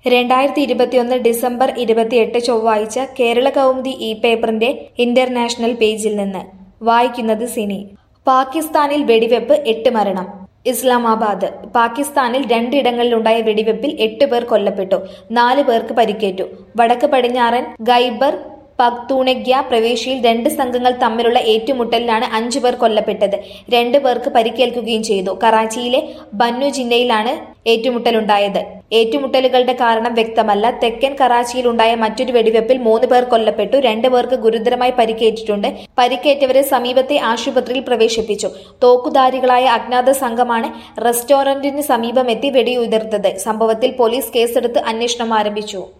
രണ്ടായിരത്തി ഇരുപത്തിയൊന്ന് ഡിസംബർ ഇരുപത്തിയെട്ട് ചൊവ്വാഴ്ച കേരള കൗമുദി ഇ പേപ്പറിന്റെ ഇന്റർനാഷണൽ പേജിൽ നിന്ന് വായിക്കുന്നത് സിനി പാകിസ്ഥാനിൽ വെടിവെപ്പ് എട്ട് മരണം ഇസ്ലാമാബാദ് പാകിസ്ഥാനിൽ രണ്ടിടങ്ങളിലുണ്ടായ വെടിവെപ്പിൽ എട്ട് പേർ കൊല്ലപ്പെട്ടു നാല് പേർക്ക് പരിക്കേറ്റു വടക്ക് പടിഞ്ഞാറൻ ഗൈബർ പക്തൂണഗ്യ പ്രവേശിയിൽ രണ്ട് സംഘങ്ങൾ തമ്മിലുള്ള ഏറ്റുമുട്ടലിലാണ് അഞ്ചു പേർ കൊല്ലപ്പെട്ടത് രണ്ടു പേർക്ക് പരിക്കേൽക്കുകയും ചെയ്തു കറാച്ചിയിലെ ബന്നു ജില്ലയിലാണ് ഏറ്റുമുട്ടലുണ്ടായത് ഏറ്റുമുട്ടലുകളുടെ കാരണം വ്യക്തമല്ല തെക്കൻ കറാച്ചിയിലുണ്ടായ മറ്റൊരു വെടിവെപ്പിൽ മൂന്ന് പേർ കൊല്ലപ്പെട്ടു രണ്ടു പേർക്ക് ഗുരുതരമായി പരിക്കേറ്റിട്ടുണ്ട് പരിക്കേറ്റവരെ സമീപത്തെ ആശുപത്രിയിൽ പ്രവേശിപ്പിച്ചു തോക്കുധാരികളായ അജ്ഞാത സംഘമാണ് റെസ്റ്റോറന്റിന് സമീപമെത്തി വെടിയുതിർത്തത് സംഭവത്തിൽ പോലീസ് കേസെടുത്ത് അന്വേഷണം ആരംഭിച്ചു